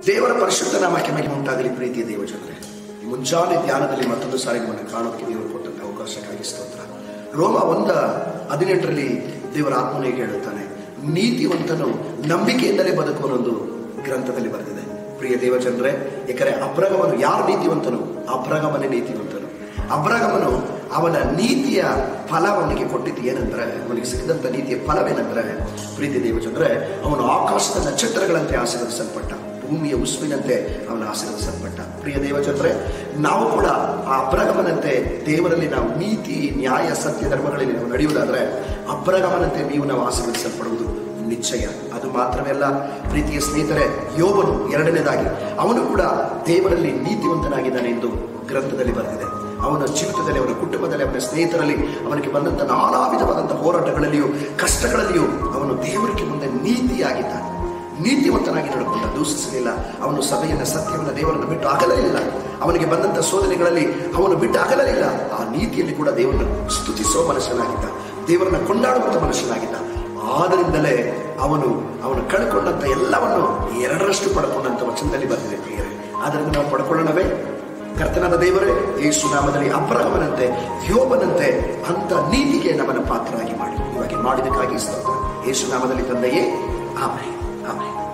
ದೇವರ ಪರಿಶುದ್ಧ ನಾಮಕ್ಕೆ ಮಹಿಮೆ ಉಂಟಾಗಲಿ ಪ್ರೀತಿಯ ದೇವಜನರೇ ಈ ಮುಂಜಾನೆ ಧ್ಯಾನದಲ್ಲಿ ಮತ್ತೊಂದು ಸಾರಿ ನಿಮ್ಮನ್ನು ಕಾಣೋದಕ್ಕೆ ದೇವರು ಕೊಟ್ಟಂತ ಅವಕಾಶಕ್ಕಾಗಿ ಸ್ತೋತ್ರ ರೋಮ ಒಂದ ಹದಿನೆಂಟರಲ್ಲಿ ದೇವರ ಆತ್ಮನಿಗೆ ಹೇಳುತ್ತಾನೆ ನೀತಿವಂತನು ನಂಬಿಕೆಯಿಂದಲೇ ಬದುಕುವನೊಂದು ಗ್ರಂಥದಲ್ಲಿ ಬರೆದಿದೆ ಪ್ರಿಯ ದೇವಜನರೇ ಏಕೆಂದರೆ ಅಬ್ರಗಮನು ಯಾರು ನೀತಿವಂತನು ಅಬ್ರಗಮನೇ ನೀತಿವಂತನು ಅಬ್ರಗಮನು ಅವನ ನೀತಿಯ ಫಲ ಅವನಿಗೆ ಕೊಟ್ಟಿದ್ದು ಏನಂದ್ರೆ ಅವನಿಗೆ ಸಿಕ್ಕಿದಂತ ನೀತಿಯ ಫಲವೇನೆಂದ್ರೆ ಪ್ರೀತಿ ದೇವಜನರೇ ಅವನು ಆಕಾಶದ ನಕ್ಷತ್ರಗಳಂತೆ ಆಶೀರ್ವದಿಸಲ್ಪಟ್ಟ ಭೂಮಿಯ ಉಸುವಿನಂತೆ ಅವನ ಆಶೀರ್ವದಿಸಲ್ಪಟ್ಟ ಪ್ರಿಯ ದೇವಜನರೇ ನಾವು ಕೂಡ ಆ ಅಬ್ರಗಮನಂತೆ ದೇವರಲ್ಲಿ ನಾವು ನೀತಿ ನ್ಯಾಯ ಸತ್ಯ ಧರ್ಮಗಳಲ್ಲಿ ನಾವು ನಡೆಯುವುದಾದ್ರೆ ಅಬ್ರಗಮನಂತೆ ನೀವು ನಾವು ಆಶೀರ್ವದಿಸಲ್ಪಡುವುದು ನಿಶ್ಚಯ ಅದು ಮಾತ್ರವೇ ಅಲ್ಲ ಪ್ರೀತಿಯ ಸ್ನೇಹಿತರೆ ಯೋಬನು ಎರಡನೇದಾಗಿ ಅವನು ಕೂಡ ದೇವರಲ್ಲಿ ನೀತಿವಂತನಾಗಿದ್ದಾನೆ ಎಂದು ಗ್ರಂಥದಲ್ಲಿ ಬರೆದಿದೆ ಅವನ ಜೀವಿತದಲ್ಲಿ ಅವನ ಕುಟುಂಬದಲ್ಲಿ ಅವನ ಸ್ನೇಹಿತರಲ್ಲಿ ಅವನಿಗೆ ಬಂದಂತ ನಾನಾ ವಿಧವಾದಂತಹ ಹೋರಾಟಗಳಲ್ಲಿಯೂ ಕಷ್ಟಗಳಲ್ಲಿಯೂ ಅವನು ದೇವರಿಗೆ ಮುಂದೆ ನೀತಿಯಾಗಿದ್ದಾನೆ ನೀತಿವಂತನಾಗಿ ನಡ್ಕೊಂಡ ದೂಷಿಸಲಿಲ್ಲ ಅವನು ಸಭೆಯನ್ನ ಸತ್ಯವನ್ನ ದೇವರನ್ನು ಬಿಟ್ಟು ಅಗಲಲಿಲ್ಲ ಅವನಿಗೆ ಬಂದಂತ ಶೋಧನೆಗಳಲ್ಲಿ ಅವನು ಬಿಟ್ಟು ಅಗಲಲಿಲ್ಲ ಆ ನೀತಿಯಲ್ಲಿ ಕೂಡ ದೇವರನ್ನು ಸ್ತುತಿಸುವ ಮನುಷ್ಯನಾಗಿದ್ದ ದೇವರನ್ನ ಕೊಂಡಾಡುವಂತ ಮನುಷ್ಯನಾಗಿದ್ದ ಆದ್ದರಿಂದಲೇ ಅವನು ಅವನು ಕಳ್ಕೊಂಡಂತ ಎಲ್ಲವನ್ನು ಎರಡರಷ್ಟು ಪಡ್ಕೊಂಡಂತ ವಚನದಲ್ಲಿ ಬಂದಿದೆ ಪ್ರಿಯರೇ ಆದ್ದರಿಂದ ನಾವು ಪಡ್ಕೊಳ್ಳೋಣವೇ ಕರ್ತನಾದ ದೇವರೇ ಯೇಸು ನಾಮದಲ್ಲಿ ಅಪರಾಮನಂತೆ ಯೋಬನಂತೆ ಅಂತ ನೀತಿಗೆ ನಮ್ಮನ್ನು ಪಾತ್ರರಾಗಿ ಮಾಡಿ ಇವಾಗ ಮಾಡಿದಕ್ಕಾಗಿ ಸ್ತೋತ್ರ ಯೇಸು ನಾಮದಲ್ಲಿ ತಂದೆಯೇ ಆಮೆ ಆಮೆ